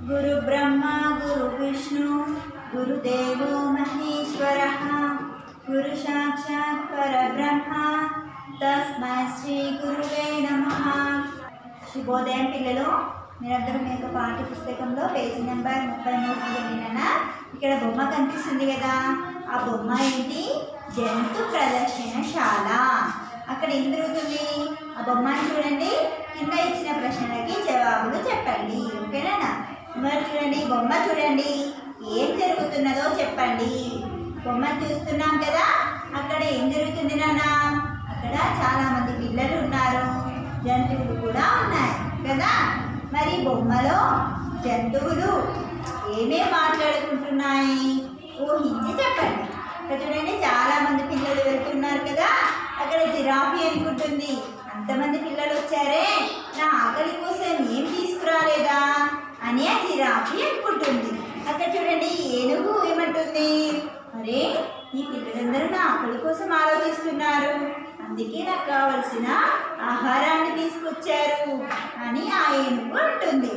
గురు బ్రహ్మ గురు విష్ణు గురుదేవో మహేశ్వర గురు సాక్షాత్ పరబ్రహ్మ తస్మై శ్రీ గురువే నమ శుభోదయం పిల్లలు మీరందరూ మీ యొక్క పాఠ్య పుస్తకంలో పేజీ నెంబర్ ముప్పై మూడు వెళ్ళినా ఇక్కడ బొమ్మ కనిపిస్తుంది కదా ఆ బొమ్మ ఏంటి జంతు ప్రదర్శనశాల అక్కడ ఏం జరుగుతుంది ఆ బొమ్మని చూడండి కింద ఇచ్చిన ప్రశ్నలకి జవాబులు చెప్పండి ఓకేనా మరి చూడండి బొమ్మ చూడండి ఏం జరుగుతున్నదో చెప్పండి బొమ్మ చూస్తున్నాం కదా అక్కడ ఏం జరుగుతుంది నాన్న అక్కడ చాలా మంది పిల్లలు ఉన్నారు జంతువులు కూడా ఉన్నాయి కదా మరి బొమ్మలో జంతువులు ఏమేం మాట్లాడుకుంటున్నాయి ఊహించి చెప్పండి ఇక్కడ చూడండి చాలా మంది పిల్లలు వెళ్తున్నారు కదా అక్కడ జిరాఫీ అనుకుంటుంది అంతమంది పిల్లలు వచ్చారే నా ఆకలి కోసం ఏం తీసుకురాలేదా అని ఆ జిరాఫీ అనుకుంటుంది అక్కడ చూడండి ఏనుగు ఏమంటుంది అరే ఈ పిల్లలందరూ నా ఆకలి కోసం ఆలోచిస్తున్నారు అందుకే నాకు కావలసిన ఆహారాన్ని తీసుకొచ్చారు అని ఆ ఏనుగు అంటుంది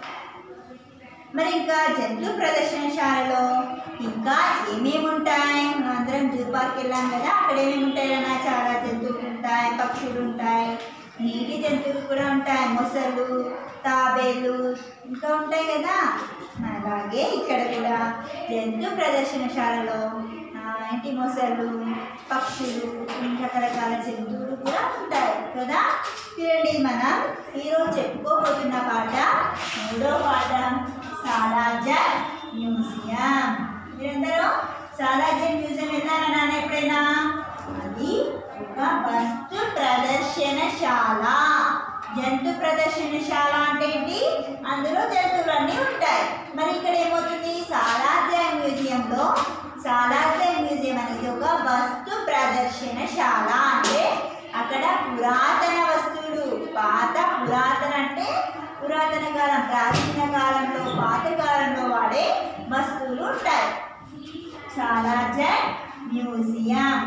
మరి ఇంకా జంతు ప్రదర్శనశాలలో ఇంకా ఏమేమి ఉంటాయి మనం అందరం జూ పార్క్ వెళ్ళాం కదా అక్కడ ఏమేమి ఉంటాయి అన్న చాలా జంతువులు ఉంటాయి పక్షులు ఉంటాయి నీటి జంతువులు కూడా ఉంటాయి మొసళ్ళు తాబేలు ఇంకా ఉంటాయి కదా అలాగే ఇక్కడ కూడా జంతు ప్రదర్శనశాలలో ఆ, ఇంటి మొసళ్ళు పక్షులు రకరకాల జంతువులు కూడా ఉంటాయి కదా చూడండి మనం ఈరోజు చెప్పుకోబోతున్న పాట మూడో పాట సాలార్జంగ్ మ్యూజియం మీరందరూ సాలార్జంగ్ మ్యూజియం వెళ్ళారా నాన్న ఎప్పుడైనా అది ఒక వస్తు ప్రదర్శనశాల జంతు ప్రదర్శనశాల అంటే ఏంటి అందులో జంతువులన్నీ ఉంటాయి మరి ఇక్కడ ఏమవుతుంది సాలార్జంగ్ మ్యూజియంలో సాలార్జంగ్ మ్యూజియం అనేది ఒక వస్తు ప్రదర్శనశాల అంటే అక్కడ పురాతన వస్తువులు పాత పురాతన అంటే పురాతన కాలం ప్రాచీన కాలంలో పాత కాలంలో వాడే వస్తువులు ఉంటాయి సాలార్జంగ్ మ్యూజియం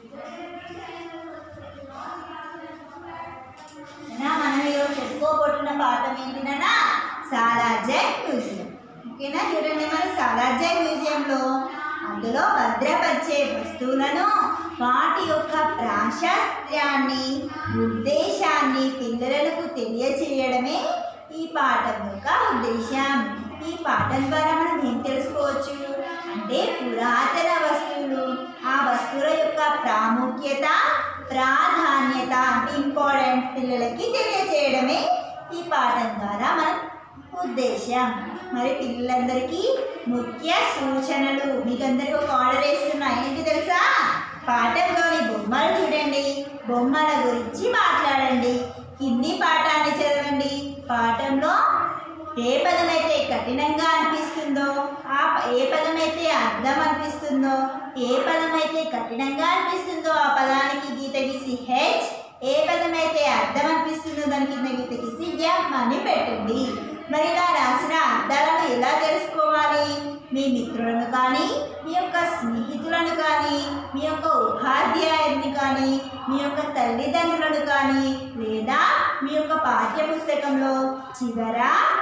నా మనం ఈరోజు చెప్పుకోబోతున్న పాఠం ఏంటినా సాలార్జంగ్ మ్యూజియం ఓకేనా చూడండి మన సాలార్జంగ్ మ్యూజియంలో అందులో భద్రపరిచే వస్తువులను వాటి యొక్క ప్రాశస్త్యాన్ని ఉద్దేశాన్ని పిల్లలకు తెలియచేయడమే ఈ పాఠం యొక్క ఉద్దేశం ఈ పాఠం ద్వారా మనం ఏం తెలుసుకోవచ్చు అంటే పురాతన వస్తువులు ఆ వస్తువుల యొక్క ప్రాముఖ్యత ప్రాధాన్యత అంటే ఇంపార్టెంట్ పిల్లలకి తెలియజేయడమే ఈ పాఠం ద్వారా మన ఉద్దేశం మరి పిల్లలందరికీ ముఖ్య సూచనలు మీకు అందరికీ ఒక ఆర్డర్ వేస్తున్నా ఏంటి తెలుసా పాఠంలోని బొమ్మలు చూడండి బొమ్మల గురించి మాట్లాడండి కింది పాఠాన్ని చదవండి పాఠంలో ఏ పదమైతే కఠినంగా అనిపిస్తుందో ఆ ప- ఏ పదమైతే అర్థం అనిపిస్తుందో ఏ పదమైతే కఠినంగా అనిపిస్తుందో ఆ పదానికి గీత గీసి హెచ్ ఏ పదమైతే అర్థం అనిపిస్తుందో దాని కింద గీత గీసి ఎం అని పెట్టండి మరి ఇలా రాసిన అర్థాలను ఎలా తెలుసుకోవాలి మీ మిత్రులను కానీ మీ యొక్క స్నేహితులను కానీ మీ యొక్క ఉపాధ్యాయుని కానీ మీ యొక్క తల్లిదండ్రులను కానీ లేదా మీ యొక్క పాఠ్య పుస్తకంలో చివర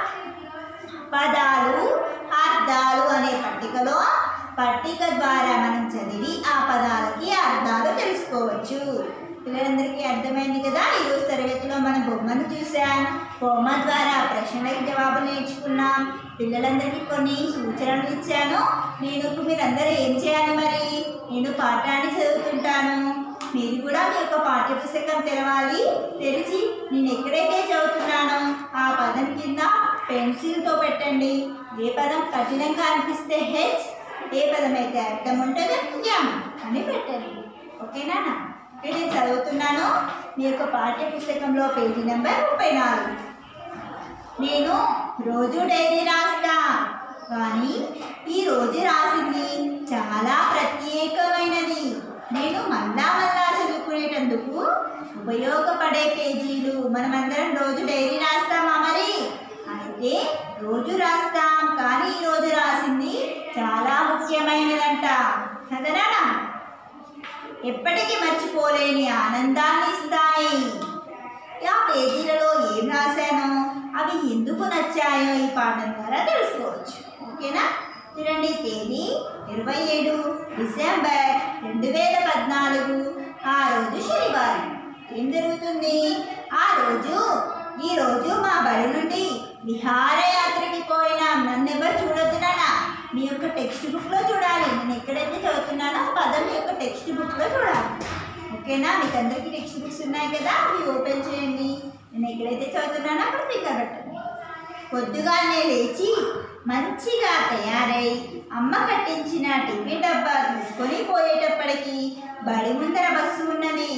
పదాలు అర్థాలు అనే పట్టికలో పట్టిక ద్వారా మనం చదివి ఆ పదాలకి అర్థాలు తెలుసుకోవచ్చు పిల్లలందరికీ అర్థమైంది కదా ఈరోజు తరగతిలో మనం బొమ్మను చూసాం బొమ్మ ద్వారా ప్రశ్నలకు జవాబులు నేర్చుకున్నాం పిల్లలందరికీ కొన్ని సూచనలు ఇచ్చాను నేను ఇప్పుడు మీరందరూ ఏం చేయాలి మరి నేను పాఠాన్ని చదువుతుంటాను మీరు కూడా మీ యొక్క పాఠ్యపుస్తకం తెరవాలి తెరిచి నేను ఎక్కడైతే చదువుతున్నానో ఆ పదం కింద పెన్సిల్తో పెట్టండి ఏ పదం కఠినంగా అనిపిస్తే హెచ్ ఏ పదం అయితే అర్థం ఉంటుందో ఎం అని పెట్టండి ఓకేనా ఓకే నేను చదువుతున్నాను మీ యొక్క పాఠ్య పుస్తకంలో పేజీ నెంబర్ ముప్పై నాలుగు నేను రోజు డైరీ రాస్తా కానీ ఈ రోజు రాసింది చాలా ప్రత్యేకమైనది నేను మళ్ళా మళ్ళా చదువుకునేటందుకు ఉపయోగపడే పేజీలు మనమందరం రోజు డైరీ రాస్తామా మరి అయితే రోజు రాస్తాం కానీ ఈ రోజు రాసింది చాలా ముఖ్యమైనదంట కదనా ఎప్పటికీ మర్చిపోలేని ఆనందాన్ని ఇస్తాయి ఆ పేజీలలో ఏం రాశానో అవి ఎందుకు నచ్చాయో ఈ పాఠం ద్వారా తెలుసుకో తెలుసుకోవచ్చు ఓకేనా చూడండి తేదీ ఇరవై ఏడు డిసెంబర్ రెండు వేల పద్నాలుగు ఆ రోజు శనివారం ఏం జరుగుతుంది ఆ రోజు ఈ రోజు మా బడి నుండి విహారయాత్రకి పోయినాం నన్ను ఎవరు చూడొద్దు నాన్న మీ యొక్క టెక్స్ట్ బుక్లో చూడాలి నేను ఎక్కడైతే చదువుతున్నానో ఆ పదం మీ యొక్క టెక్స్ట్ బుక్లో చూడాలి ఓకేనా మీకు అందరికీ టెక్స్ట్ బుక్స్ ఉన్నాయి కదా అవి ఓపెన్ చేయండి నేను ఎక్కడైతే చదువుతున్నానో అక్కడ ఫింగర్ పెట్టండి పొద్దుగానే లేచి మంచిగా తయారై అమ్మ కట్టించిన టిఫిన్ డబ్బా తీసుకొని పోయేటప్పటికి బడి ముందర బస్సు ఉన్నది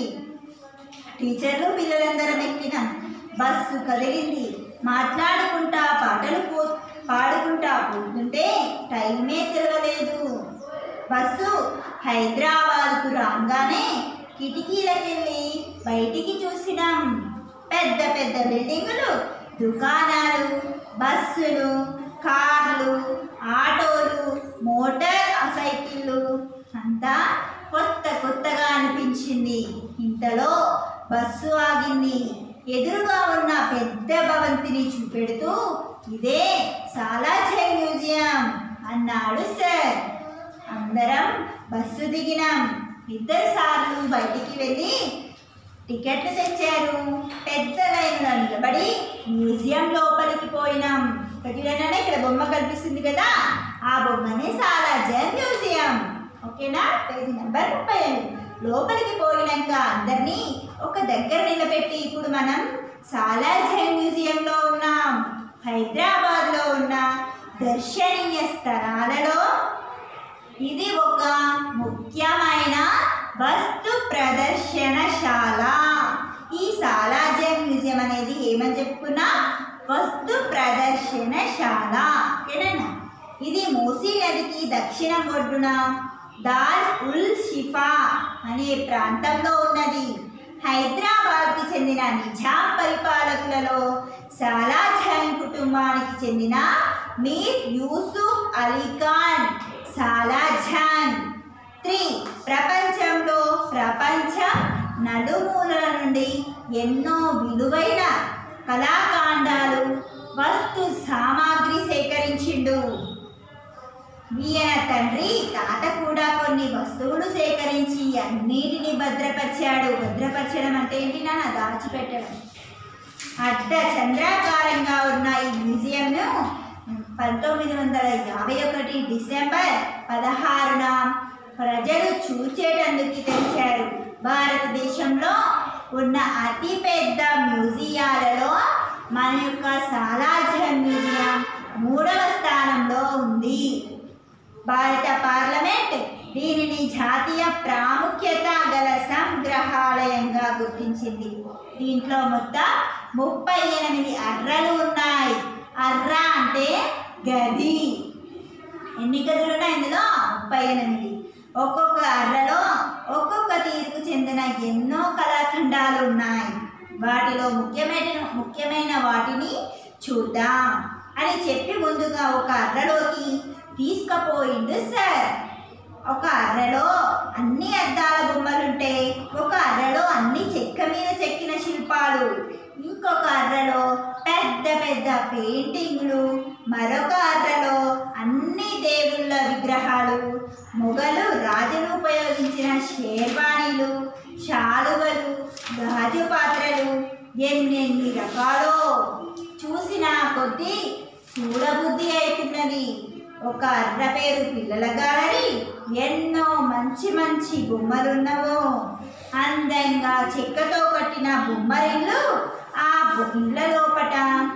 టీచర్లు పిల్లలందరం ఎక్కినాం బస్సు కదిలింది మాట్లాడుకుంటా పాటలు పో పాడుకుంటా పోతుంటే టైమే తిరగలేదు బస్సు హైదరాబాద్కు రాగానే కిటికీలకెళ్ళి బయటికి చూసినాం పెద్ద పెద్ద బిల్డింగులు దుకాణాలు బస్సులు కార్లు ఆటోలు మోటార్ సైకిళ్ళు అంతా కొత్త కొత్తగా అనిపించింది ఇంతలో బస్సు ఆగింది ఎదురుగా ఉన్న పెద్ద భవంతిని చూపెడుతూ ఇదే సాలార్జంగ్ మ్యూజియం అన్నాడు సార్ అందరం బస్సు దిగినాం ఇద్దరు సార్లు బయటికి వెళ్ళి టికెట్లు తెచ్చారు పెద్ద లైన్లో నిలబడి మ్యూజియం లోపలికి పోయినాం ఇక్కడ చూడండి ఇక్కడ బొమ్మ కనిపిస్తుంది కదా ఆ బొమ్మనే సాలార్జంగ్ మ్యూజియం ఓకేనా పేజీ నెంబర్ ముప్పై ఐదు లోపలికి పోయినాక అందరినీ ఒక దగ్గర నిలబెట్టి ఇప్పుడు మనం సాలార్జంగ్ మ్యూజియంలో ఉన్నాం హైదరాబాద్లో ఉన్న దర్శనీయ స్థలాలలో ఇది ఒక ముఖ్యమైన వస్తు ప్రదర్శనశాల ఈ సాలార్జంగ్ మ్యూజియం అనేది ఏమని చెప్పుకున్నా వస్తు ప్రదర్శనశాల ఓకేనా ఇది మూసీ నదికి దక్షిణం ఒడ్డున దాల్ ఉల్ షిఫా అనే ప్రాంతంలో ఉన్నది హైదరాబాద్కి చెందిన నిజాం పరిపాలకులలో సాలార్జంగ్ కుటుంబానికి చెందిన మీర్ యూసుఫ్ అలీ ఖాన్ సాలార్జంగ్ త్రీ ప్రపంచంలో ప్రపంచ నలుమూలల నుండి ఎన్నో విలువైన కళాకాండాలు వస్తు సామాగ్రి సేకరించిండు ఈయన తండ్రి తాత కూడా కొన్ని వస్తువులు సేకరించి అన్నిటిని భద్రపరిచాడు భద్రపరచడం అంటే ఏంటి నాన్న దాచిపెట్టడం అర్ధ చంద్రాకారంగా ఉన్న ఈ మ్యూజియంను పంతొమ్మిది వందల యాభై ఒకటి డిసెంబర్ పదహారున ప్రజలు చూచేటందుకు తెరిచారు భారతదేశంలో ఉన్న అతిపెద్ద మ్యూజియాలలో మన యొక్క సాలార్జంగ్ మ్యూజియం మూడవ స్థానంలో ఉంది భారత పార్లమెంట్ దీనిని జాతీయ ప్రాముఖ్యత గల సంగ్రహాలయంగా గుర్తించింది దీంట్లో మొత్తం ముప్పై ఎనిమిది అర్రలు ఉన్నాయి అర్ర అంటే గది ఎన్ని గదులు ఉన్నాయి ఇందులో ముప్పై ఎనిమిది ఒక్కొక్క అర్రలో ఒక్కొక్క తీరుకు చెందిన ఎన్నో కళాఖండాలు ఉన్నాయి వాటిలో ముఖ్యమైన ముఖ్యమైన వాటిని చూద్దాం అని చెప్పి ముందుగా ఒక అర్రలోకి తీసుకుపోయిండు సార్ ఒక అర్రలో అన్ని అద్దాల బొమ్మలుంటే ఒక అర్రలో అన్ని చెక్క మీద చెక్కిన శిల్పాలు ఇంకొక అర్రలో పెద్ద పెద్ద పెయింటింగ్లు మరొక అర్రలో అన్ని దేవుళ్ళ విగ్రహాలు మొఘలు రాజులు ఉపయోగించిన షేర్వాణీలు శాలువలు గాజు పాత్రలు ఎన్నెన్ని రకాలో చూసిన కొద్దీ చూడబుద్ధి అవుతున్నది ఒక అర్ర పేరు పిల్లల గాలరి ఎన్నో మంచి మంచి బొమ్మలున్నవో అందంగా చెక్కతో కట్టిన బొమ్మరిల్లు ఆ బొ- ఇండ్ల లోపట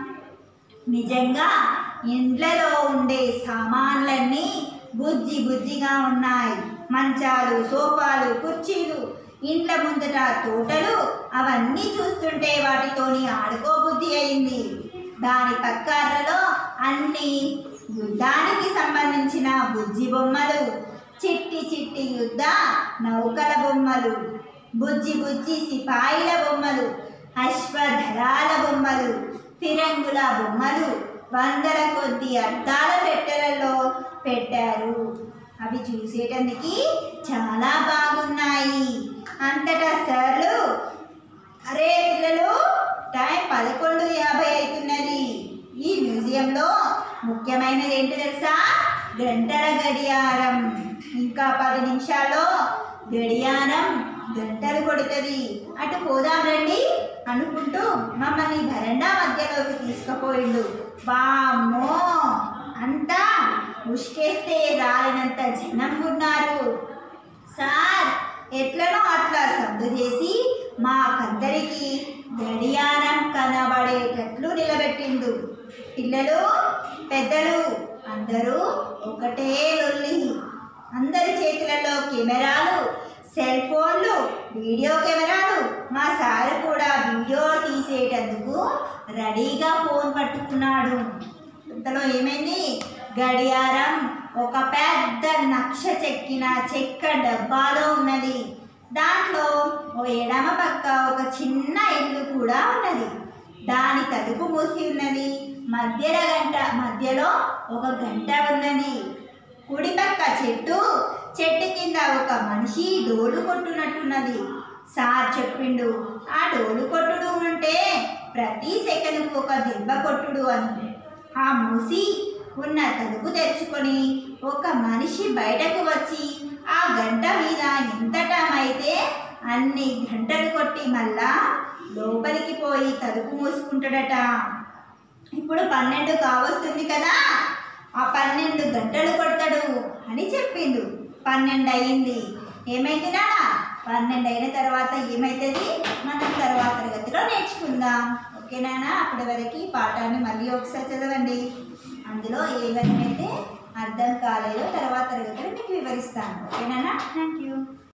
నిజంగా ఇండ్లలో ఉండే సామాన్లన్నీ బుజ్జి బుజ్జిగా ఉన్నాయి మంచాలు సోఫాలు కుర్చీలు ఇండ్ల ముందట తోటలు అవన్నీ చూస్తుంటే వాటితోని ఆడుకోబుద్ధి అయింది దాని పక్కలలో అన్ని యుద్ధానికి సంబంధించిన బుజ్జి బొమ్మలు చిట్టి చిట్టి యుద్ధ నౌకల బొమ్మలు బుజ్జి బుజ్జి సిపాయిల బొమ్మలు అశ్వధరాల బొమ్మలు ఫిరంగుల బొమ్మలు వందల కొద్ది అద్దాల పెట్టెలలో పెట్టారు అవి చూసేటందుకు చాలా బాగున్నాయి అంతటా సార్లు అరే పిల్లలు టైం పదకొండు యాభై అవుతున్నది ఈ మ్యూజియంలో ముఖ్యమైనది ఏంటి తెలుసా గంటల గడియారం ఇంకా పది నిమిషాల్లో గడియారం గంటలు కొడుతుంది అటు పోదాం రండి అనుకుంటూ మమ్మల్ని బరండా మధ్యలోకి తీసుకుపోయిండు వామ్మో అంతా ఉష్కేస్తే రాలినంత జనం ఉన్నారు సార్ ఎట్లనో అట్లా సర్దు చేసి మాకందరికి గడియారం కనబడేటట్లు నిలబెట్టిండు పిల్లలు పెద్దలు అందరూ ఒకటే లొల్లి అందరి చేతులలో కెమెరాలు సెల్ ఫోన్లు వీడియో కెమెరాలు మా సార్ కూడా వీడియో తీసేటందుకు రెడీగా ఫోన్ పట్టుకున్నాడు ఇంతలో ఏమైంది గడియారం ఒక పెద్ద నక్ష చెక్కిన చెక్క డబ్బాలో ఉన్నది దాంట్లో ఓ ఎడమ పక్క ఒక చిన్న ఇల్లు కూడా ఉన్నది దాని తలుపు మూసి ఉన్నది మధ్యలో గంట మధ్యలో ఒక గంట ఉన్నది కుడి పక్క చెట్టు చెట్టు కింద ఒక మనిషి డోలు కొట్టునట్టున్నది సార్ చెప్పిండు ఆ డోలు కొట్టుడు ఉంటే ప్రతి సెకండ్కు ఒక దెబ్బ కొట్టుడు అని ఆ మూసి ఉన్న తలుపు తెరుచుకొని ఒక మనిషి బయటకు వచ్చి ఆ గంట మీద ఎంత టైం అయితే అన్ని గంటలు కొట్టి మళ్ళా లోపలికి పోయి తలుపు మూసుకుంటాడట ఇప్పుడు పన్నెండు కావస్తుంది కదా ఆ పన్నెండు గంటలు కొడతాడు అని చెప్పిండు పన్నెండు అయింది ఏమైంది నాన్న పన్నెండు అయిన తర్వాత ఏమవుతుంది మనం తర్వాత తరగతిలో నేర్చుకుందాం ఓకేనా అప్పటి వరకు ఈ పాఠాన్ని మళ్ళీ ఒకసారి చదవండి అందులో ఏవైతే అర్థం కాలేదో తర్వాత తరగతిలో మీకు వివరిస్తాను ఓకేనా థ్యాంక్ యూ